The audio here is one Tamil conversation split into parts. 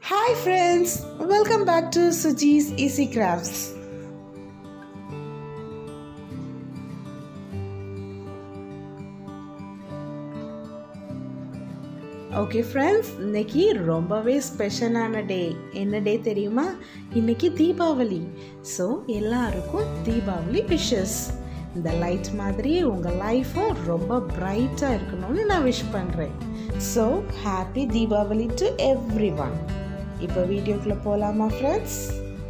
Hi friends, welcome back to Suji's Easy Crafts. Okay friends இன்னைக்கு ரொம்பவே ஸ்பெஷலான டே என்ன டே தெரியுமா இன்னைக்கு தீபாவளி ஸோ எல்லாருக்கும் தீபாவளி விஷஸ் இந்த லைட் மாதிரி உங்கள் லைஃப்பும் ரொம்ப பிரைட்டாக இருக்கணும்னு நான் விஷ் பண்ணுறேன் so happy Deepavali to every one இப்போ வீடியோக்குள்ளே போகலாமா ஃப்ரெண்ட்ஸ்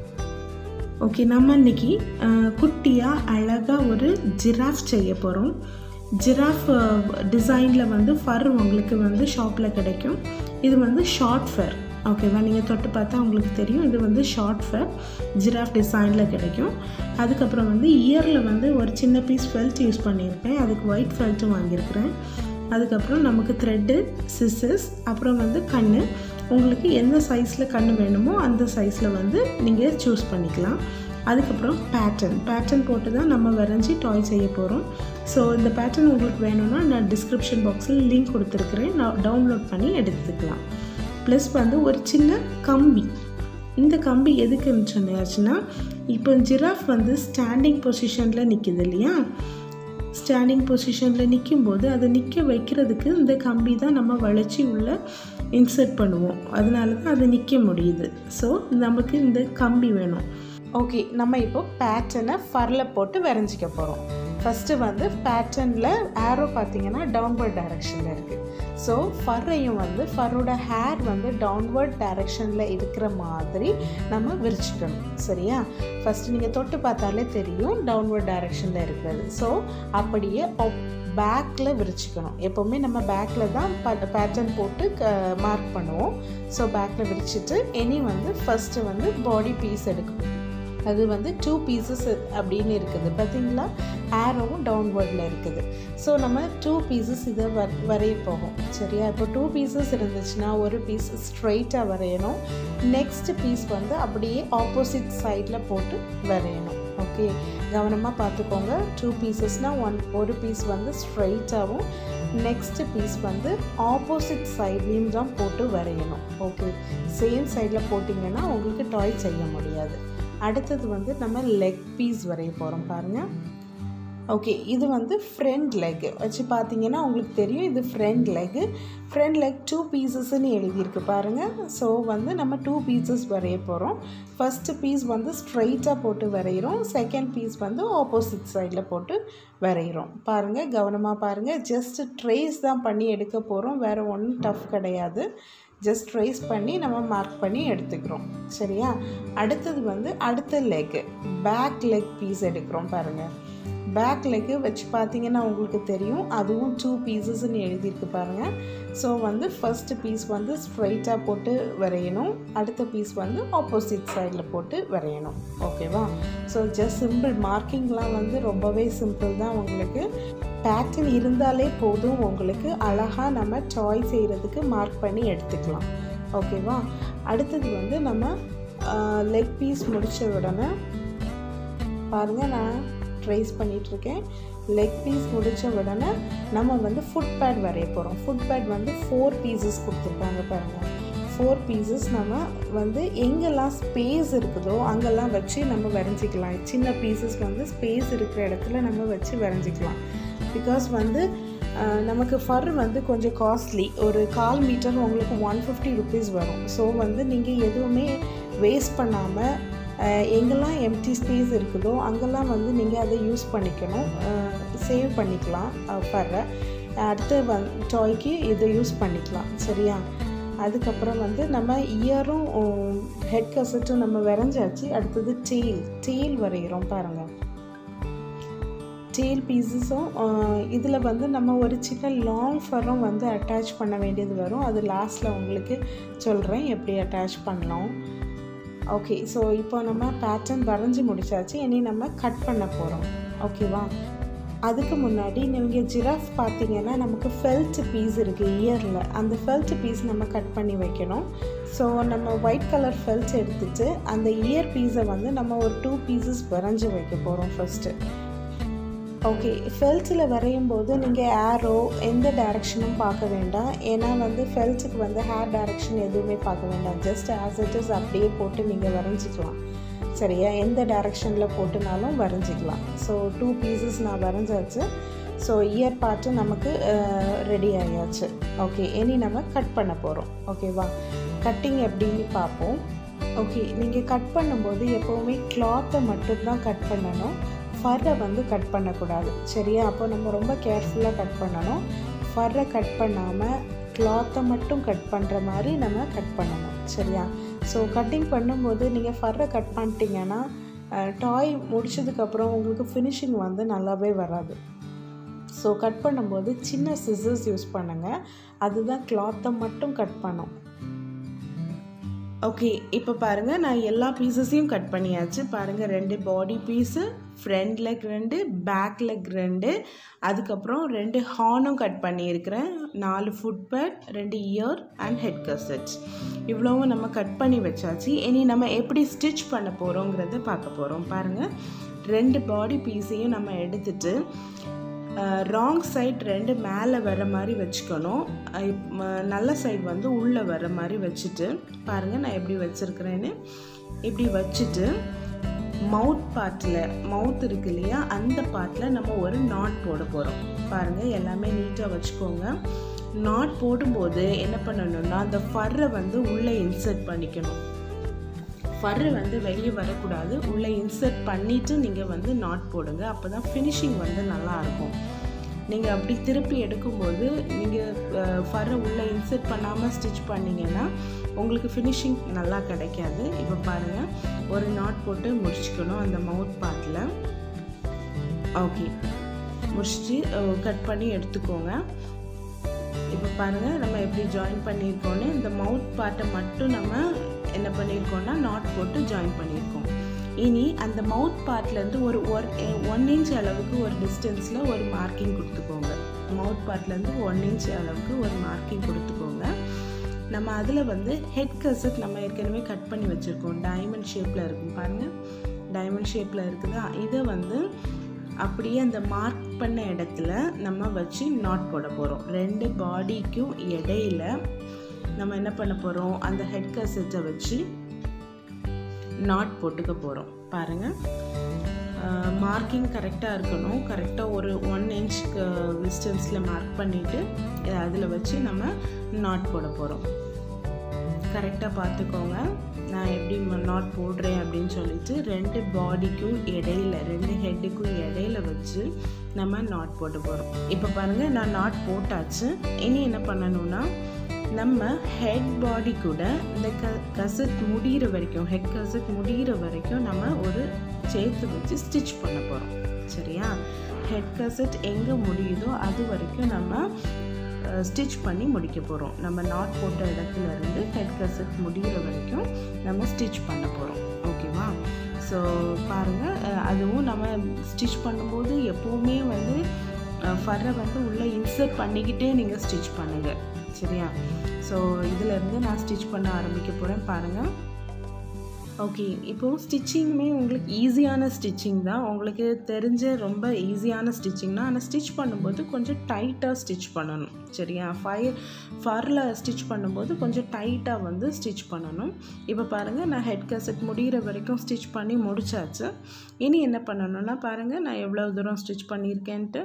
ஓகே நம்ம இன்னைக்கு குட்டியாக அழகாக ஒரு ஜிராஃப் செய்ய போகிறோம் ஜிராஃப் டிசைனில் வந்து ஃபர் உங்களுக்கு வந்து ஷாப்பில் கிடைக்கும் இது வந்து ஷார்ட் ஃபர் ஓகேவா நீங்கள் தொட்டு பார்த்தா உங்களுக்கு தெரியும் இது வந்து ஷார்ட் ஃபர் ஜிராஃப் டிசைனில் கிடைக்கும் அதுக்கப்புறம் வந்து இயரில் வந்து ஒரு சின்ன பீஸ் ஃபெல்ட் யூஸ் பண்ணியிருக்கேன் அதுக்கு ஒயிட் ஃபெல்ட்டும் வாங்கியிருக்கிறேன் அதுக்கப்புறம் நமக்கு த்ரெட்டு சிசஸ் அப்புறம் வந்து கண் உங்களுக்கு எந்த சைஸில் கண் வேணுமோ அந்த சைஸில் வந்து நீங்கள் சூஸ் பண்ணிக்கலாம் அதுக்கப்புறம் பேட்டர்ன் பேட்டர்ன் போட்டு தான் நம்ம வரைஞ்சி டாய் செய்ய போகிறோம் ஸோ இந்த பேட்டர்ன் உங்களுக்கு வேணும்னா நான் டிஸ்கிரிப்ஷன் பாக்ஸில் லிங்க் கொடுத்துருக்குறேன் நான் டவுன்லோட் பண்ணி எடுத்துக்கலாம் ப்ளஸ் வந்து ஒரு சின்ன கம்பி இந்த கம்பி எதுக்குன்னு சொன்னாச்சுன்னா இப்போ ஜிராஃப் வந்து ஸ்டாண்டிங் பொசிஷனில் நிற்கிது இல்லையா ஸ்டாண்டிங் பொசிஷனில் நிற்கும்போது அதை நிற்க வைக்கிறதுக்கு இந்த கம்பி தான் நம்ம வளைச்சி உள்ள இன்சர்ட் பண்ணுவோம் அதனால தான் அது நிற்க முடியுது ஸோ நமக்கு இந்த கம்பி வேணும் ஓகே நம்ம இப்போ பேட்டர்னை ஃபரில் போட்டு வரைஞ்சிக்க போகிறோம் ஃபஸ்ட்டு வந்து பேட்டர்னில் ஆரோ பார்த்தீங்கன்னா டவுன்வர்ட் டைரெக்ஷனில் இருக்குது ஸோ ஃபர்ரையும் வந்து ஃபரோட ஹேர் வந்து டவுன்வர்ட் டைரெக்ஷனில் இருக்கிற மாதிரி நம்ம விரிச்சுக்கணும் சரியா ஃபஸ்ட்டு நீங்கள் தொட்டு பார்த்தாலே தெரியும் டவுன்வர்ட் டைரெக்ஷனில் இருக்கிறது ஸோ அப்படியே பேக்கில் விரிச்சுக்கணும் எப்போவுமே நம்ம பேக்கில் தான் பேட்டர்ன் போட்டு க மார்க் பண்ணுவோம் ஸோ பேக்கில் விரிச்சிட்டு இனி வந்து ஃபஸ்ட்டு வந்து பாடி பீஸ் எடுக்கணும் அது வந்து டூ பீசஸ் அப்படின்னு இருக்குது பார்த்தீங்களா ஆரோவும் டவுன்வர்டில் இருக்குது ஸோ நம்ம டூ பீசஸ் இதை வ வரைய போகும் சரியா இப்போ டூ பீசஸ் இருந்துச்சுன்னா ஒரு பீஸ் ஸ்ட்ரைட்டாக வரையணும் நெக்ஸ்ட் பீஸ் வந்து அப்படியே ஆப்போசிட் சைடில் போட்டு வரையணும் ஓகே கவனமாக பார்த்துக்கோங்க டூ பீசஸ்னால் ஒன் ஒரு பீஸ் வந்து ஸ்ட்ரைட்டாகவும் நெக்ஸ்ட் பீஸ் வந்து ஆப்போசிட் சைட்லேயும் தான் போட்டு வரையணும் ஓகே சேம் சைடில் போட்டிங்கன்னா உங்களுக்கு டாய் செய்ய முடியாது அடுத்தது வந்து நம்ம லெக் பீஸ் வரைய போகிறோம் பாருங்கள் ஓகே இது வந்து ஃப்ரண்ட் லெக் வச்சு பார்த்தீங்கன்னா உங்களுக்கு தெரியும் இது front leg front leg two பீசஸ்ன்னு எழுதியிருக்கு பாருங்கள் ஸோ வந்து நம்ம டூ பீசஸ் வரைய போகிறோம் ஃபஸ்ட்டு பீஸ் வந்து ஸ்ட்ரைட்டாக போட்டு வரைகிறோம் செகண்ட் பீஸ் வந்து ஆப்போசிட் சைடில் போட்டு வரைகிறோம் பாருங்கள் கவனமாக பாருங்கள் ஜஸ்ட் ட்ரேஸ் தான் பண்ணி எடுக்க போகிறோம் வேறு ஒன்றும் டஃப் கிடையாது ஜஸ்ட் ட்ரேஸ் பண்ணி நம்ம மார்க் பண்ணி எடுத்துக்கிறோம் சரியா அடுத்தது வந்து அடுத்த லெக்கு பேக் லெக் பீஸ் எடுக்கிறோம் பாருங்கள் பேக் லெக்கு வச்சு பார்த்தீங்கன்னா உங்களுக்கு தெரியும் அதுவும் டூ பீசஸ்ன்னு எழுதியிருக்கு பாருங்கள் ஸோ வந்து ஃபஸ்ட்டு பீஸ் வந்து ஸ்ட்ரைட்டாக போட்டு வரையணும் அடுத்த பீஸ் வந்து ஆப்போசிட் சைடில் போட்டு வரையணும் ஓகேவா ஸோ ஜஸ்ட் சிம்பிள் மார்க்கிங்லாம் வந்து ரொம்பவே சிம்பிள் தான் உங்களுக்கு பேட்டர்ன் இருந்தாலே போதும் உங்களுக்கு அழகாக நம்ம டாய் செய்கிறதுக்கு மார்க் பண்ணி எடுத்துக்கலாம் ஓகேவா அடுத்தது வந்து நம்ம லெக் பீஸ் முடித்த உடனே பாருங்கள் நான் ட்ரேஸ் பண்ணிகிட்ருக்கேன் லெக் பீஸ் முடித்த உடனே நம்ம வந்து ஃபுட் பேட் வரைய போகிறோம் ஃபுட் பேட் வந்து ஃபோர் பீசஸ் கொடுத்துருக்காங்க பாருங்கள் ஃபோர் பீசஸ் நம்ம வந்து எங்கெல்லாம் ஸ்பேஸ் இருக்குதோ அங்கெல்லாம் வச்சு நம்ம வரைஞ்சிக்கலாம் சின்ன பீசஸ் வந்து ஸ்பேஸ் இருக்கிற இடத்துல நம்ம வச்சு வரைஞ்சிக்கலாம் பிகாஸ் வந்து நமக்கு ஃபர் வந்து கொஞ்சம் காஸ்ட்லி ஒரு கால் மீட்டர் உங்களுக்கு ஒன் ஃபிஃப்டி ருபீஸ் வரும் ஸோ வந்து நீங்கள் எதுவுமே வேஸ்ட் பண்ணாமல் எங்கெல்லாம் எம்டி ஸ்பேஸ் இருக்குதோ அங்கெல்லாம் வந்து நீங்கள் அதை யூஸ் பண்ணிக்கணும் சேவ் பண்ணிக்கலாம் ஃபர்ரை அடுத்து வந் டாய்க்கு இதை யூஸ் பண்ணிக்கலாம் சரியா அதுக்கப்புறம் வந்து நம்ம இயரும் ஹெட் கசட்டும் நம்ம வரைஞ்சாச்சு அடுத்தது டெய்ல் டெய்ல் வரைகிறோம் பாருங்கள் டெய்ல் பீசஸும் இதில் வந்து நம்ம ஒரு சின்ன லாங் ஃபரும் வந்து அட்டாச் பண்ண வேண்டியது வரும் அது லாஸ்ட்டில் உங்களுக்கு சொல்கிறேன் எப்படி அட்டாச் பண்ணலாம் ஓகே ஸோ இப்போ நம்ம பேட்டர்ன் வரைஞ்சி முடிச்சாச்சு இனி நம்ம கட் பண்ண போகிறோம் ஓகேவா அதுக்கு முன்னாடி நீங்கள் ஜிராஃப் பார்த்தீங்கன்னா நமக்கு ஃபெல்ட் பீஸ் இருக்குது இயரில் அந்த ஃபெல்ட் பீஸ் நம்ம கட் பண்ணி வைக்கணும் ஸோ நம்ம ஒயிட் கலர் ஃபெல்ட் எடுத்துகிட்டு அந்த இயர் பீஸை வந்து நம்ம ஒரு டூ பீசஸ் வரைஞ்சி வைக்க போகிறோம் ஃபஸ்ட்டு ஓகே ஃபெல்ட்ஸில் வரையும் போது நீங்கள் ஏரோ எந்த டைரக்ஷனும் பார்க்க வேண்டாம் ஏன்னா வந்து ஃபெல்ட்ஸுக்கு வந்து ஹேர் டைரக்ஷன் எதுவுமே பார்க்க வேண்டாம் ஜஸ்ட் ஆஸ் இட் இஸ் அப்படியே போட்டு நீங்கள் வரைஞ்சிக்கலாம் சரியா எந்த டைரக்ஷனில் போட்டுனாலும் வரைஞ்சிக்கலாம் ஸோ டூ பீசஸ் நான் வரைஞ்சாச்சு ஸோ இயர் பார்ட்டு நமக்கு ரெடி ஆயாச்சு ஓகே இனி நம்ம கட் பண்ண போகிறோம் ஓகேவா கட்டிங் எப்படின்னு பார்ப்போம் ஓகே நீங்கள் கட் பண்ணும்போது எப்போவுமே கிளாத்தை மட்டும்தான் கட் பண்ணணும் ஃபர்ரை வந்து கட் பண்ணக்கூடாது சரியா அப்போ நம்ம ரொம்ப கேர்ஃபுல்லாக கட் பண்ணணும் ஃபர்ரை கட் பண்ணாமல் கிளாத்தை மட்டும் கட் பண்ணுற மாதிரி நம்ம கட் பண்ணணும் சரியா ஸோ கட்டிங் பண்ணும்போது நீங்கள் ஃபர்ரை கட் பண்ணிட்டீங்கன்னா டாய் முடிச்சதுக்கப்புறம் உங்களுக்கு ஃபினிஷிங் வந்து நல்லாவே வராது ஸோ கட் பண்ணும்போது சின்ன சிசர்ஸ் யூஸ் பண்ணுங்கள் அதுதான் கிளாத்தை மட்டும் கட் பண்ணும் ஓகே இப்போ பாருங்கள் நான் எல்லா பீசஸையும் கட் பண்ணியாச்சு பாருங்கள் ரெண்டு பாடி பீஸு ஃப்ரண்ட் லெக் ரெண்டு பேக் லெக் ரெண்டு அதுக்கப்புறம் ரெண்டு ஹார்னும் கட் பண்ணியிருக்கிறேன் நாலு ஃபுட் பேட் ரெண்டு இயர் அண்ட் ஹெட் கசட்ஸ் இவ்வளவும் நம்ம கட் பண்ணி வச்சாச்சு இனி நம்ம எப்படி ஸ்டிச் பண்ண போகிறோங்கிறத பார்க்க போகிறோம் பாருங்கள் ரெண்டு பாடி பீஸையும் நம்ம எடுத்துட்டு ராங் சைட் ரெண்டு மேலே வர மாதிரி வச்சுக்கணும் நல்ல சைடு வந்து உள்ளே வர மாதிரி வச்சுட்டு பாருங்கள் நான் எப்படி வச்சுருக்கிறேன்னு இப்படி வச்சுட்டு மவுத் பார்ட்டில் மவுத் இருக்கு இல்லையா அந்த பார்ட்டில் நம்ம ஒரு நாட் போட போகிறோம் பாருங்கள் எல்லாமே நீட்டாக வச்சுக்கோங்க நாட் போடும்போது என்ன பண்ணணும்னா அந்த ஃபர்ரை வந்து உள்ளே இன்சர்ட் பண்ணிக்கணும் ஃபர்ரு வந்து வெளியே வரக்கூடாது உள்ளே இன்சர்ட் பண்ணிவிட்டு நீங்கள் வந்து நாட் போடுங்க அப்போ தான் ஃபினிஷிங் வந்து நல்லாயிருக்கும் நீங்கள் அப்படி திருப்பி எடுக்கும்போது நீங்கள் ஃபர்ரை உள்ளே இன்சர்ட் பண்ணாமல் ஸ்டிச் பண்ணிங்கன்னா உங்களுக்கு ஃபினிஷிங் நல்லா கிடைக்காது இப்போ பாருங்கள் ஒரு நாட் போட்டு முடிச்சுக்கணும் அந்த மவுத் பார்ட்டில் ஓகே முடிச்சுட்டு கட் பண்ணி எடுத்துக்கோங்க இப்போ பாருங்கள் நம்ம எப்படி ஜாயின் பண்ணியிருக்கோன்னு இந்த மவுத் பார்ட்டை மட்டும் நம்ம என்ன பண்ணியிருக்கோம்னா நாட் போட்டு ஜாயின் பண்ணியிருக்கோம் இனி அந்த மவுத் பார்ட்லேருந்து ஒரு ஒரு ஒன் இன்ச் அளவுக்கு ஒரு டிஸ்டன்ஸில் ஒரு மார்க்கிங் கொடுத்துக்கோங்க மவுத் பார்ட்லேருந்து ஒன் இன்ச் அளவுக்கு ஒரு மார்க்கிங் கொடுத்துக்கோங்க நம்ம அதில் வந்து ஹெட் கசட் நம்ம ஏற்கனவே கட் பண்ணி வச்சுருக்கோம் டைமண்ட் ஷேப்பில் இருக்கும் பாருங்கள் டைமண்ட் ஷேப்பில் இருக்குதா இதை வந்து அப்படியே அந்த மார்க் பண்ண இடத்துல நம்ம வச்சு நாட் போட போகிறோம் ரெண்டு பாடிக்கும் இடையில நம்ம என்ன பண்ண போகிறோம் அந்த ஹெட் கசட்டை வச்சு நாட் போட்டுக்க போகிறோம் பாருங்கள் மார்க்கிங் கரெக்டாக இருக்கணும் கரெக்டாக ஒரு ஒன் இன்ச்சுக்கு டிஸ்டன்ஸில் மார்க் பண்ணிவிட்டு அதில் வச்சு நம்ம நாட் போட போகிறோம் கரெக்டாக பார்த்துக்கோங்க நான் எப்படி நாட் போடுறேன் அப்படின்னு சொல்லிட்டு ரெண்டு பாடிக்கும் இடையில ரெண்டு ஹெட்டுக்கும் இடையில வச்சு நம்ம நாட் போட்டு போகிறோம் இப்போ பாருங்கள் நான் நாட் போட்டாச்சு இனி என்ன பண்ணணும்னா நம்ம ஹெட் பாடி கூட இந்த க கசட் முடிகிற வரைக்கும் ஹெட் கசட் முடிகிற வரைக்கும் நம்ம ஒரு சேர்த்து வச்சு ஸ்டிச் பண்ண போகிறோம் சரியா ஹெட் கசட் எங்கே முடியுதோ அது வரைக்கும் நம்ம ஸ்டிச் பண்ணி முடிக்க போகிறோம் நம்ம நாட் போட்ட இடத்துல இருந்து ஹெட் கசட் முடிகிற வரைக்கும் நம்ம ஸ்டிச் பண்ண போகிறோம் ஓகேவா ஸோ பாருங்கள் அதுவும் நம்ம ஸ்டிச் பண்ணும்போது எப்போவுமே வந்து ஃபர்ரை வந்து உள்ளே இன்சர்ட் பண்ணிக்கிட்டே நீங்கள் ஸ்டிச் பண்ணுங்கள் சரியா ஸோ இதிலேருந்து நான் ஸ்டிச் பண்ண ஆரம்பிக்க போகிறேன் பாருங்கள் ஓகே இப்போது ஸ்டிச்சிங்குமே உங்களுக்கு ஈஸியான ஸ்டிச்சிங் தான் உங்களுக்கு தெரிஞ்ச ரொம்ப ஈஸியான ஸ்டிச்சிங்னா ஆனால் ஸ்டிச் பண்ணும்போது கொஞ்சம் டைட்டாக ஸ்டிச் பண்ணணும் சரியா ஃபயர் ஃபரில் ஸ்டிச் பண்ணும்போது கொஞ்சம் டைட்டாக வந்து ஸ்டிச் பண்ணணும் இப்போ பாருங்கள் நான் ஹெட் கசட் முடிகிற வரைக்கும் ஸ்டிச் பண்ணி முடிச்சாச்சு இனி என்ன பண்ணணும்னா பாருங்கள் நான் எவ்வளோ தூரம் ஸ்டிச் பண்ணியிருக்கேன்ட்டு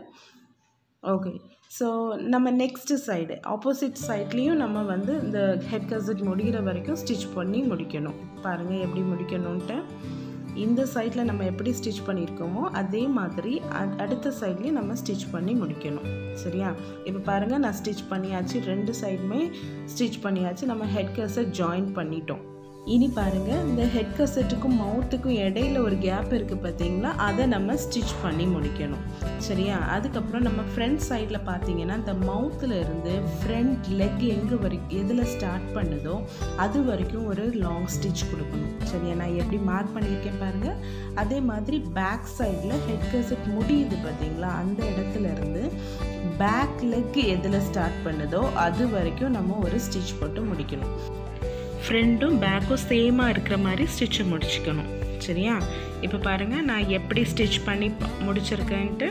ஓகே ஸோ நம்ம நெக்ஸ்ட்டு சைடு ஆப்போசிட் சைட்லேயும் நம்ம வந்து இந்த ஹெட் கசட் முடிகிற வரைக்கும் ஸ்டிச் பண்ணி முடிக்கணும் பாருங்கள் எப்படி முடிக்கணுன்ட்டு இந்த சைடில் நம்ம எப்படி ஸ்டிச் பண்ணியிருக்கோமோ அதே மாதிரி அடுத்த சைட்லேயும் நம்ம ஸ்டிச் பண்ணி முடிக்கணும் சரியா இப்போ பாருங்கள் நான் ஸ்டிச் பண்ணியாச்சு ரெண்டு சைடுமே ஸ்டிச் பண்ணியாச்சு நம்ம ஹெட் கசட் ஜாயின் பண்ணிட்டோம் இனி பாருங்கள் இந்த ஹெட் கசட்டுக்கும் மவுத்துக்கும் இடையில ஒரு கேப் இருக்குது பார்த்தீங்களா அதை நம்ம ஸ்டிச் பண்ணி முடிக்கணும் சரியா அதுக்கப்புறம் நம்ம ஃப்ரண்ட் சைடில் பார்த்தீங்கன்னா இந்த மவுத்தில் இருந்து ஃப்ரண்ட் லெக் எங்கே வரைக்கும் எதில் ஸ்டார்ட் பண்ணுதோ அது வரைக்கும் ஒரு லாங் ஸ்டிச் கொடுக்கணும் சரியா நான் எப்படி மார்க் பண்ணியிருக்கேன் பாருங்கள் அதே மாதிரி பேக் சைடில் ஹெட் கசட் முடியுது பார்த்தீங்களா அந்த இடத்துல இருந்து பேக் லெக் எதில் ஸ்டார்ட் பண்ணுதோ அது வரைக்கும் நம்ம ஒரு ஸ்டிச் போட்டு முடிக்கணும் ஃப்ரண்ட்டும் பேக்கும் சேமாக இருக்கிற மாதிரி ஸ்டிச்சை முடிச்சுக்கணும் சரியா இப்போ பாருங்கள் நான் எப்படி ஸ்டிச் பண்ணி முடிச்சிருக்கேன்ட்டு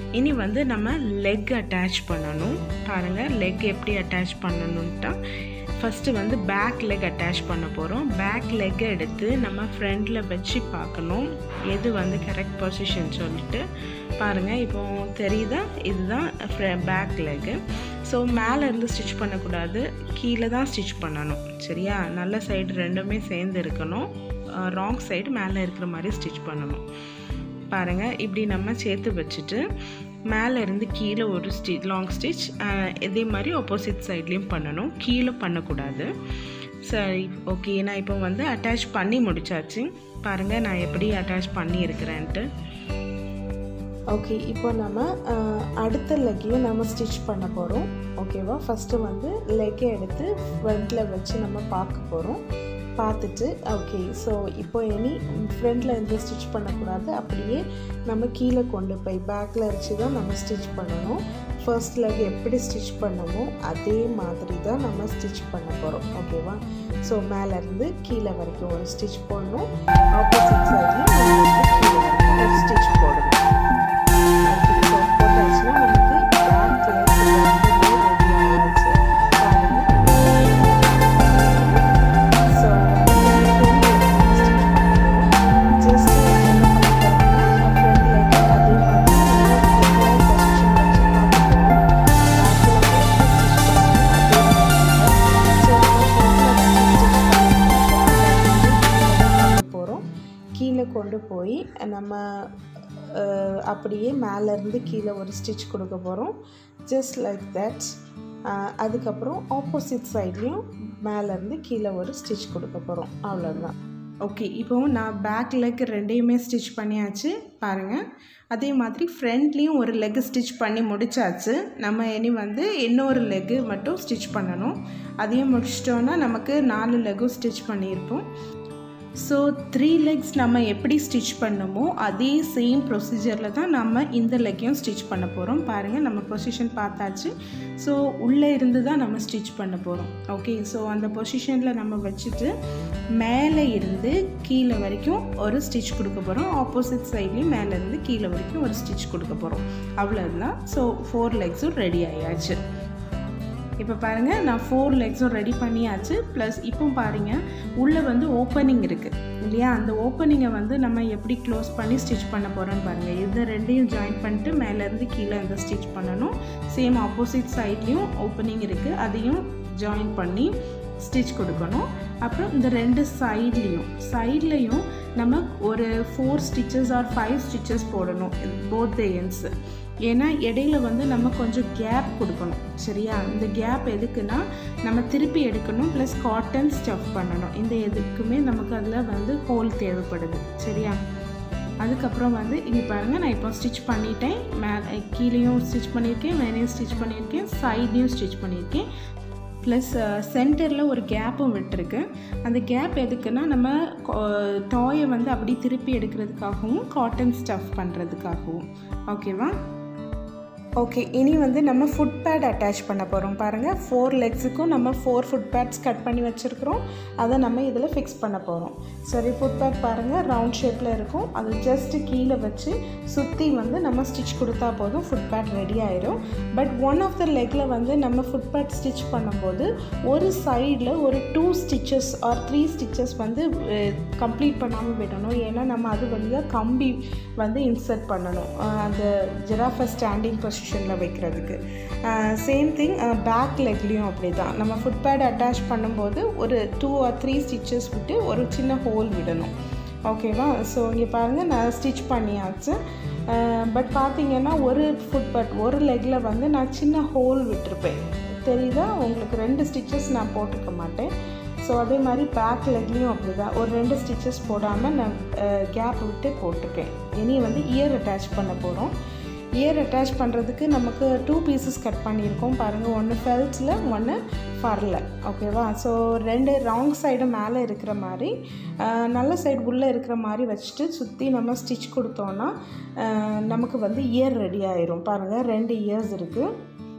இனி வந்து நம்ம லெக் அட்டாச் பண்ணணும் பாருங்கள் லெக் எப்படி அட்டாச் பண்ணணுன்ட்டா ஃபஸ்ட்டு வந்து பேக் லெக் அட்டாச் பண்ண போகிறோம் பேக் லெக்கை எடுத்து நம்ம ஃப்ரண்டில் வச்சு பார்க்கணும் எது வந்து கரெக்ட் பொசிஷன் சொல்லிட்டு பாருங்கள் இப்போ தெரியுதா இதுதான் பேக் லெக்கு ஸோ மேலே இருந்து ஸ்டிச் பண்ணக்கூடாது கீழே தான் ஸ்டிச் பண்ணணும் சரியா நல்ல சைடு ரெண்டுமே சேர்ந்து இருக்கணும் ராங் சைடு மேலே இருக்கிற மாதிரி ஸ்டிச் பண்ணணும் பாருங்கள் இப்படி நம்ம சேர்த்து வச்சுட்டு மேலே இருந்து கீழே ஒரு ஸ்டி லாங் ஸ்டிச் இதே மாதிரி ஆப்போசிட் சைட்லேயும் பண்ணணும் கீழே பண்ணக்கூடாது சரி ஓகே நான் இப்போ வந்து அட்டாச் பண்ணி முடிச்சாச்சு பாருங்கள் நான் எப்படி அட்டாச் பண்ணியிருக்கிறேன்ட்டு ஓகே இப்போ நம்ம அடுத்த லெக்கையும் நம்ம ஸ்டிச் பண்ண போகிறோம் ஓகேவா ஃபஸ்ட்டு வந்து லெக்கை எடுத்து ஃப்ரண்ட்டில் வச்சு நம்ம பார்க்க போகிறோம் பார்த்துட்டு ஓகே ஸோ இப்போ இனி ஃப்ரண்டில் இருந்து ஸ்டிச் பண்ணக்கூடாது அப்படியே நம்ம கீழே கொண்டு போய் பேக்கில் வச்சு தான் நம்ம ஸ்டிச் பண்ணணும் ஃபர்ஸ்ட் லெக் எப்படி ஸ்டிச் பண்ணமோ அதே மாதிரி தான் நம்ம ஸ்டிச் பண்ண போகிறோம் ஓகேவா ஸோ மேலேருந்து கீழே வரைக்கும் ஒரு ஸ்டிச் போடணும் ஆப்போசிட் சைட்லையும் மேலேருந்து கீழே வரைக்கும் ஒரு ஸ்டிச் போடணும் ஓகே ஸோ போட்டாச்சுன்னா நமக்கு பேக் ரெடி ஆகிடுச்சு ஸோ ஜஸ்ட் என்ன பண்ண போகிறோம்னா ஃப்ரண்ட் லெக் அதே மாதிரி பொசிஷன் வச்சு போகிறோம் கீழே கொண்டு போய் நம்ம அஹ், அப்படியே மேலேருந்து கீழே ஒரு ஸ்டிச் கொடுக்க போகிறோம் ஜஸ்ட் லைக் தட் அதுக்கப்புறம் ஆப்போசிட் சைட்லேயும் மேலேருந்து கீழே ஒரு ஸ்டிச் கொடுக்க போகிறோம் அவ்வளோதான் ஓகே இப்போ நான் பேக் லெக் ரெண்டையுமே ஸ்டிச் பண்ணியாச்சு பாருங்கள் அதே மாதிரி ஃப்ரண்ட்லேயும் ஒரு லெக் ஸ்டிச் பண்ணி முடிச்சாச்சு நம்ம இனி வந்து இன்னொரு லெக்கு மட்டும் ஸ்டிச் பண்ணணும் அதையும் முடிச்சிட்டோன்னா நமக்கு நாலு லெக்கும் ஸ்டிச் பண்ணியிருப்போம் ஸோ த்ரீ லெக்ஸ் நம்ம எப்படி ஸ்டிச் பண்ணமோ அதே சேம் ப்ரொசீஜரில் தான் நம்ம இந்த லெக்கையும் ஸ்டிச் பண்ண போகிறோம் பாருங்கள் நம்ம பொசிஷன் பார்த்தாச்சு ஸோ உள்ளே இருந்து தான் நம்ம ஸ்டிச் பண்ண போகிறோம் ஓகே ஸோ அந்த பொசிஷனில் நம்ம வச்சுட்டு மேலே இருந்து கீழே வரைக்கும் ஒரு ஸ்டிச் கொடுக்க போகிறோம் ஆப்போசிட் சைட்லேயும் மேலே இருந்து கீழே வரைக்கும் ஒரு ஸ்டிச் கொடுக்க போகிறோம் அவ்வளோதான் ஸோ ஃபோர் லெக்ஸும் ரெடி ஆயாச்சு இப்போ பாருங்கள் நான் ஃபோர் லெக்ஸும் ரெடி பண்ணியாச்சு ப்ளஸ் இப்போ பாருங்கள் உள்ளே வந்து ஓப்பனிங் இருக்குது இல்லையா அந்த ஓப்பனிங்கை வந்து நம்ம எப்படி க்ளோஸ் பண்ணி ஸ்டிச் பண்ண போகிறோன்னு பாருங்கள் இது ரெண்டையும் ஜாயின் பண்ணிட்டு மேலேருந்து கீழே இந்த ஸ்டிச் பண்ணணும் சேம் ஆப்போசிட் சைட்லேயும் ஓப்பனிங் இருக்குது அதையும் ஜாயின் பண்ணி ஸ்டிச் கொடுக்கணும் அப்புறம் இந்த ரெண்டு சைட்லேயும் சைட்லேயும் நம்ம ஒரு four stitches or five stitches போடணும் போத் த எண்ட்ஸ் ஏன்னா இடையில வந்து நம்ம கொஞ்சம் கேப் கொடுக்கணும் சரியா இந்த கேப் எதுக்குன்னா நம்ம திருப்பி எடுக்கணும் ப்ளஸ் காட்டன் ஸ்டஃப் பண்ணணும் இந்த எதுக்குமே நமக்கு அதில் வந்து ஹோல் தேவைப்படுது சரியா அதுக்கப்புறம் வந்து இங்கே பாருங்கள் நான் இப்போ ஸ்டிச் பண்ணிட்டேன் மே கீழேயும் ஸ்டிச் பண்ணியிருக்கேன் மேலேயும் ஸ்டிச் பண்ணியிருக்கேன் சைட்லேயும் ஸ்டிச் பண்ணியிருக்கேன் ப்ளஸ் சென்டரில் ஒரு கேப்பும் விட்டுருக்கு அந்த கேப் எதுக்குன்னா நம்ம டாயை வந்து அப்படி திருப்பி எடுக்கிறதுக்காகவும் காட்டன் ஸ்டஃப் பண்ணுறதுக்காகவும் ஓகேவா ஓகே இனி வந்து நம்ம ஃபுட் பேட் அட்டாச் பண்ண போகிறோம் பாருங்கள் ஃபோர் லெக்ஸுக்கும் நம்ம ஃபோர் ஃபுட் பேட்ஸ் கட் பண்ணி வச்சுருக்குறோம் அதை நம்ம இதில் ஃபிக்ஸ் பண்ண போகிறோம் சரி ஃபுட் பேட் பாருங்கள் ரவுண்ட் ஷேப்பில் இருக்கும் அது ஜஸ்ட்டு கீழே வச்சு சுற்றி வந்து நம்ம ஸ்டிச் கொடுத்தா போதும் ஃபுட் பேட் ரெடி ஆயிரும் பட் ஒன் ஆஃப் த லெக்கில் வந்து நம்ம ஃபுட் பேட் ஸ்டிச் பண்ணும்போது ஒரு சைடில் ஒரு two stitches or three stitches வந்து கம்ப்ளீட் பண்ணாமல் விடணும் ஏன்னா நம்ம அது வழியாக கம்பி வந்து இன்சர்ட் பண்ணணும் அஹ் அந்த ஜிராஃபை ஸ்டாண்டிங் பொசிஷனில் வைக்கிறதுக்கு சேம் திங் பேக் லெக்லேயும் அப்படி தான் நம்ம ஃபுட் பேட் அட்டாச் பண்ணும்போது ஒரு டூ ஆர் த்ரீ ஸ்டிச்சஸ் விட்டு ஒரு சின்ன ஹோல் விடணும் ஓகேவா ஸோ இங்கே பாருங்கள் நான் ஸ்டிச் பண்ணியாச்சு பட் பார்த்தீங்கன்னா ஒரு ஃபுட் பேட் ஒரு லெக்கில் வந்து நான் சின்ன ஹோல் விட்டுருப்பேன் தெரியுதா உங்களுக்கு ரெண்டு ஸ்டிச்சஸ் நான் போட்டிருக்க மாட்டேன் ஸோ அதே மாதிரி பேக் லெக்லேயும் அப்படி தான் ஒரு ரெண்டு ஸ்டிச்சஸ் போடாமல் நான் கேப் விட்டு போட்டிருக்கேன் இனி வந்து இயர் அட்டாச் பண்ண போகிறோம் இயர் அட்டாச் பண்ணுறதுக்கு நமக்கு டூ பீசஸ் கட் பண்ணியிருக்கோம் பாருங்கள் ஒன்று ஃபெல்ட்ஸில் ஒன்று ஃபரில் ஓகேவா ஸோ ரெண்டு ராங் சைடு மேலே இருக்கிற மாதிரி அஹ், நல்ல சைடு உள்ளே இருக்கிற மாதிரி வச்சுட்டு சுற்றி நம்ம ஸ்டிச் கொடுத்தோன்னா அஹ், நமக்கு வந்து இயர் ரெடி ஆயிரும் பாருங்கள் ரெண்டு இயர்ஸ் இருக்குது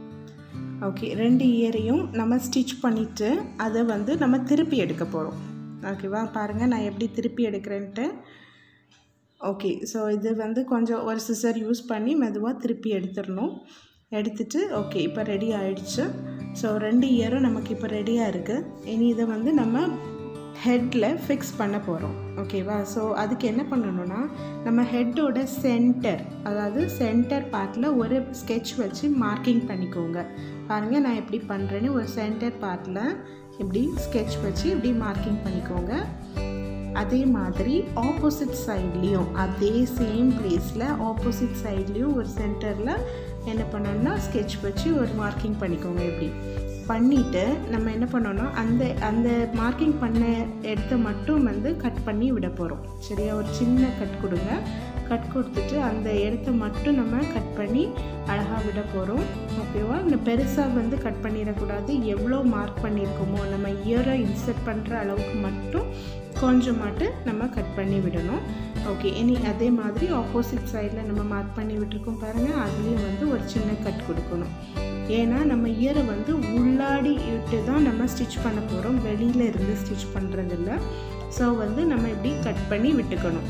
ஓகே ரெண்டு இயரையும் நம்ம ஸ்டிச் பண்ணிவிட்டு அதை வந்து நம்ம திருப்பி எடுக்க போகிறோம் ஓகேவா பாருங்கள் நான் எப்படி திருப்பி எடுக்கிறேன்ட்டு ஓகே ஸோ இது வந்து கொஞ்சம் ஒரு சிசர் யூஸ் பண்ணி மெதுவாக திருப்பி எடுத்துடணும் எடுத்துட்டு ஓகே இப்போ ரெடி ஆயிடுச்சு ஸோ ரெண்டு இயரும் நமக்கு இப்போ ரெடியாக இருக்குது இனி இதை வந்து நம்ம ஹெட்டில் ஃபிக்ஸ் பண்ண போகிறோம் ஓகேவா ஸோ அதுக்கு என்ன பண்ணணும்னா நம்ம ஹெட்டோட சென்டர் அதாவது சென்டர் பார்ட்டில் ஒரு ஸ்கெட்ச் வச்சு மார்க்கிங் பண்ணிக்கோங்க பாருங்கள் நான் எப்படி பண்ணுறேன்னு ஒரு சென்டர் பார்ட்டில் இப்படி ஸ்கெட்ச் வச்சு இப்படி மார்க்கிங் பண்ணிக்கோங்க அதே மாதிரி ஆப்போசிட் சைட்லேயும் அதே சேம் பிளேஸில் ஆப்போசிட் சைட்லேயும் ஒரு சென்டரில் என்ன பண்ணணும்னா ஸ்கெட்ச் வச்சு ஒரு மார்க்கிங் பண்ணிக்கோங்க இப்படி பண்ணிவிட்டு நம்ம என்ன பண்ணோம்னா அந்த அந்த மார்க்கிங் பண்ண இடத்த மட்டும் வந்து கட் பண்ணி விட போகிறோம் சரியா ஒரு சின்ன கட் கொடுங்க கட் கொடுத்துட்டு அந்த இடத்த மட்டும் நம்ம கட் பண்ணி அழகாக விட போகிறோம் ஓகேவா இந்த பெருசாக வந்து கட் பண்ணிடக்கூடாது எவ்வளோ மார்க் பண்ணியிருக்கோமோ நம்ம இயரை இன்சர்ட் பண்ணுற அளவுக்கு மட்டும் கொஞ்சமாட்டு நம்ம கட் பண்ணி விடணும் ஓகே இனி அதே மாதிரி ஆப்போசிட் சைடில் நம்ம மார்க் பண்ணி விட்டுருக்கோம் பாருங்கள் அதுலேயும் வந்து ஒரு சின்ன கட் கொடுக்கணும் ஏன்னா நம்ம இயரை வந்து உள்ளாடி விட்டு தான் நம்ம ஸ்டிச் பண்ண போகிறோம் வெளியில் இருந்து ஸ்டிச் பண்ணுறதில்ல ஸோ வந்து நம்ம இப்படி கட் பண்ணி விட்டுக்கணும்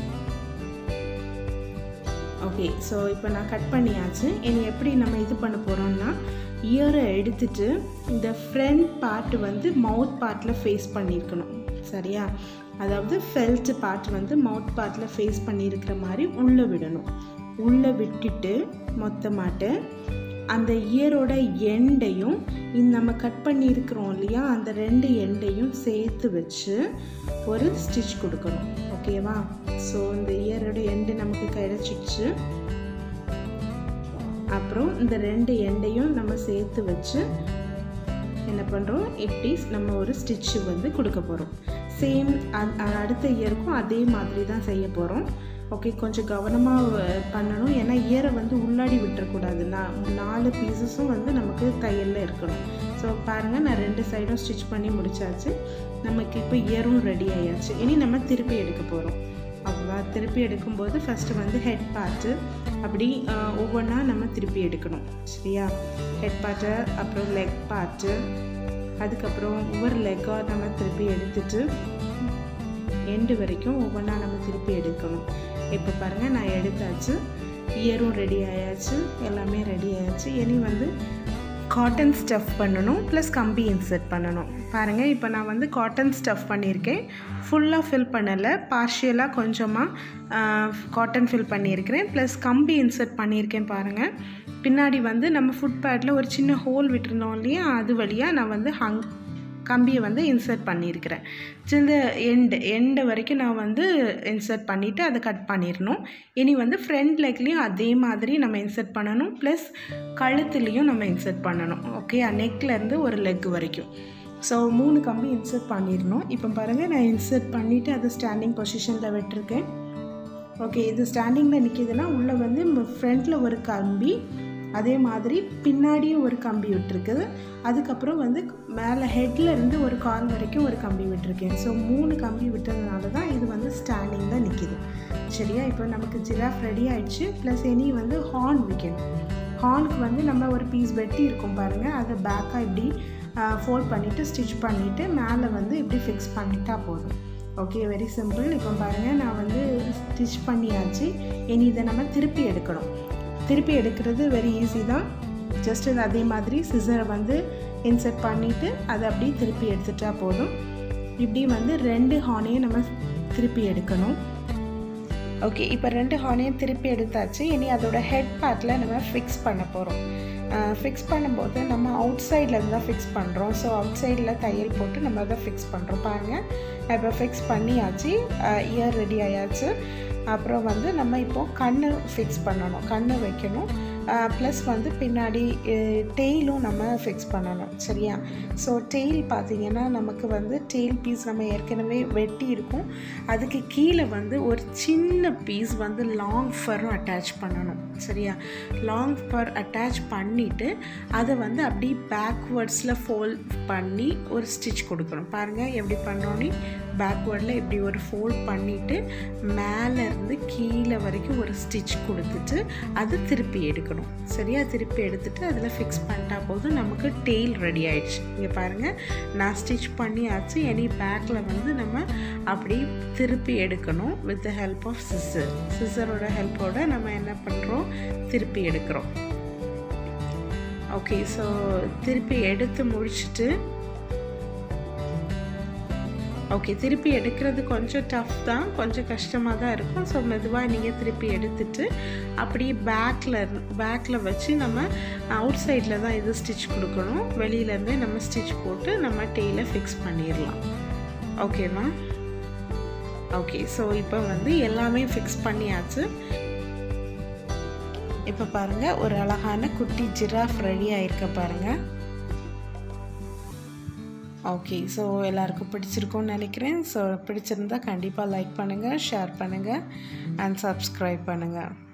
ஓகே ஸோ இப்போ நான் கட் பண்ணியாச்சு இனி எப்படி நம்ம இது பண்ண போகிறோம்னா இயரை எடுத்துட்டு இந்த ஃப்ரண்ட் பார்ட் வந்து மவுத் பார்ட்டில் ஃபேஸ் பண்ணியிருக்கணும் சரியா அதாவது ஃபெல்ட் பார்ட் வந்து மவுத் பார்ட்டில் ஃபேஸ் பண்ணியிருக்கிற மாதிரி உள்ளே விடணும் உள்ளே விட்டுட்டு மொத்தமாட்டு அந்த இயரோட எண்டையும் இந்த நம்ம கட் பண்ணியிருக்கிறோம் இல்லையா அந்த ரெண்டு எண்டையும் சேர்த்து வச்சு ஒரு ஸ்டிச் கொடுக்கணும் ஓகேவா ஸோ இந்த இயரோட எண்டு நமக்கு கிடச்சிடுச்சு அப்புறம் இந்த ரெண்டு எண்டையும் நம்ம சேர்த்து வச்சு என்ன பண்ணுறோம் இப்படி நம்ம ஒரு ஸ்டிச்சு வந்து கொடுக்க போகிறோம் சேம் அடுத்த இயருக்கும் அதே மாதிரி தான் செய்ய போகிறோம் ஓகே கொஞ்சம் கவனமாக பண்ணணும் ஏன்னா இயரை வந்து உள்ளாடி விட்டுறக்கூடாது நான் நாலு பீசஸும் வந்து நமக்கு தையலில் இருக்கணும் ஸோ பாருங்கள் நான் ரெண்டு சைடும் ஸ்டிச் பண்ணி முடிச்சாச்சு நமக்கு இப்போ இயரும் ரெடி ஆயாச்சு இனி நம்ம திருப்பி எடுக்க போகிறோம் அவ்வளோ திருப்பி எடுக்கும்போது ஃபஸ்ட்டு வந்து ஹெட் பார்ட்டு அப்படி ஒவ்வொன்றா நம்ம திருப்பி எடுக்கணும் சரியா ஹெட் பார்ட்டு அப்புறம் லெக் பார்ட்டு அதுக்கப்புறம் ஒவ்வொரு லெக்காக நம்ம திருப்பி எடுத்துட்டு எண்டு வரைக்கும் ஒவ்வொன்றா நம்ம திருப்பி எடுக்கணும் இப்போ பாருங்கள் நான் எடுத்தாச்சு இயரும் ரெடி ஆயாச்சு எல்லாமே ரெடி ஆயாச்சு இனி வந்து காட்டன் ஸ்டஃப் பண்ணணும் ப்ளஸ் கம்பி இன்சர்ட் பண்ணணும் பாருங்கள் இப்போ நான் வந்து காட்டன் ஸ்டஃப் பண்ணியிருக்கேன் ஃபுல்லாக ஃபில் பண்ணலை பார்ஷியலாக கொஞ்சமாக காட்டன் ஃபில் பண்ணியிருக்கிறேன் ப்ளஸ் கம்பி இன்சர்ட் பண்ணியிருக்கேன் பாருங்கள் பின்னாடி வந்து நம்ம ஃபுட் பேட்டில் ஒரு சின்ன ஹோல் விட்டுருந்தோம் இல்லையா அது வழியாக நான் வந்து ஹங் கம்பியை வந்து இன்சர்ட் பண்ணியிருக்கிறேன் இந்த எண்டு எண்டு வரைக்கும் நான் வந்து இன்சர்ட் பண்ணிவிட்டு அதை கட் பண்ணிடணும் இனி வந்து ஃப்ரண்ட் லெக்லேயும் அதே மாதிரி நம்ம இன்சர்ட் பண்ணணும் ப்ளஸ் கழுத்துலேயும் நம்ம இன்சர்ட் பண்ணணும் ஓகே நெக்லேருந்து ஒரு லெக் வரைக்கும் ஸோ மூணு கம்பி இன்சர்ட் பண்ணிடணும் இப்போ பாருங்கள் நான் இன்சர்ட் பண்ணிவிட்டு அதை ஸ்டாண்டிங் பொசிஷனில் விட்டுருக்கேன் ஓகே இது ஸ்டாண்டிங்கில் நிற்கிதுன்னா உள்ளே வந்து ஃப்ரண்ட்டில் ஒரு கம்பி அதே மாதிரி பின்னாடியும் ஒரு கம்பி விட்டுருக்குது அதுக்கப்புறம் வந்து மேலே ஹெட்டில் இருந்து ஒரு கால் வரைக்கும் ஒரு கம்பி விட்டுருக்கேன் ஸோ மூணு கம்பி விட்டதுனால தான் இது வந்து ஸ்டாண்டிங்கில் நிற்கிது சரியா இப்போ நமக்கு ஜிராஃப் ரெடி ஆயிடுச்சு ப்ளஸ் இனி வந்து ஹார்ன் வைக்கணும் ஹார்னுக்கு வந்து நம்ம ஒரு பீஸ் வெட்டி இருக்கும் பாருங்கள் அதை பேக்காக இப்படி ஃபோல்ட் பண்ணிவிட்டு ஸ்டிச் பண்ணிவிட்டு மேலே வந்து இப்படி ஃபிக்ஸ் பண்ணிட்டா போதும் ஓகே வெரி சிம்பிள் இப்போ பாருங்கள் நான் வந்து ஸ்டிச் பண்ணியாச்சு இனி இதை நம்ம திருப்பி எடுக்கணும் திருப்பி எடுக்கிறது வெரி ஈஸி தான் ஜஸ்ட் இது அதே மாதிரி சிசரை வந்து இன்சர்ட் பண்ணிவிட்டு அதை அப்படியே திருப்பி எடுத்துட்டா போதும் இப்படி வந்து ரெண்டு ஹார்னையும் நம்ம திருப்பி எடுக்கணும் ஓகே இப்போ ரெண்டு ஹார்னையும் திருப்பி எடுத்தாச்சு இனி அதோட ஹெட் பார்ட்டில் நம்ம ஃபிக்ஸ் பண்ண போகிறோம் ஃபிக்ஸ் பண்ணும்போது நம்ம அவுட் சைட்லேருந்து தான் ஃபிக்ஸ் பண்ணுறோம் ஸோ அவுட் சைடில் தையல் போட்டு நம்ம அதை ஃபிக்ஸ் பண்ணுறோம் பாருங்கள் இப்போ ஃபிக்ஸ் பண்ணியாச்சு இயர் ரெடி ஆயாச்சு அப்புறம் வந்து நம்ம இப்போது கண்ணு ஃபிக்ஸ் பண்ணணும் கண்ணு வைக்கணும் ப்ளஸ் வந்து பின்னாடி டெய்லும் நம்ம ஃபிக்ஸ் பண்ணணும் சரியா ஸோ டெய்ல் பார்த்திங்கன்னா நமக்கு வந்து டெய்ல் பீஸ் நம்ம ஏற்கனவே வெட்டி இருக்கும் அதுக்கு கீழே வந்து ஒரு சின்ன பீஸ் வந்து லாங் ஃபரும் அட்டாச் பண்ணணும் சரியா லாங் ஃபர் அட்டாச் பண்ணிவிட்டு அதை வந்து அப்படி பேக்வேர்ட்ஸில் ஃபோல்ட் பண்ணி ஒரு ஸ்டிச் கொடுக்கணும் பாருங்கள் எப்படி பண்ணோன்னே பேக்வேர்டில் இப்படி ஒரு ஃபோல்ட் பண்ணிவிட்டு மேலேருந்து கீழே வரைக்கும் ஒரு ஸ்டிச் கொடுத்துட்டு அது திருப்பி எடுக்கணும் சரியா திருப்பி எடுத்துட்டு அதில் ஃபிக்ஸ் பண்ணிட்டா போதும் நமக்கு டெய்ல் ரெடி ஆயிடுச்சு இங்கே பாருங்கள் நான் ஸ்டிச் பண்ணியாச்சு எனி பேக்கில் வந்து நம்ம அப்படி திருப்பி எடுக்கணும் with the help of scissor சிசரோட ஹெல்ப்போட நம்ம என்ன பண்ணுறோம் திருப்பி எடுக்கிறோம் ஓகே ஸோ திருப்பி எடுத்து முடிச்சுட்டு ஓகே திருப்பி எடுக்கிறது கொஞ்சம் டஃப் தான் கொஞ்சம் கஷ்டமாக தான் இருக்கும் ஸோ மெதுவாக நீங்கள் திருப்பி எடுத்துட்டு அப்படியே பேக்கில் பேக்கில் வச்சு நம்ம அவுட் சைடில் தான் இது ஸ்டிச் கொடுக்கணும் வெளியிலேருந்தே நம்ம ஸ்டிச் போட்டு நம்ம டெய்லை ஃபிக்ஸ் பண்ணிடலாம் ஓகேவா ஓகே ஸோ இப்போ வந்து எல்லாமே ஃபிக்ஸ் பண்ணியாச்சு இப்போ பாருங்கள் ஒரு அழகான குட்டி ஜிராஃப் ரெடி ஆயிருக்க பாருங்கள் ஓகே ஸோ எல்லாருக்கும் பிடிச்சிருக்கும்னு நினைக்கிறேன் ஸோ பிடிச்சிருந்தா கண்டிப்பாக லைக் பண்ணுங்கள் ஷேர் பண்ணுங்கள் அண்ட் சப்ஸ்கிரைப் பண்ணுங்கள்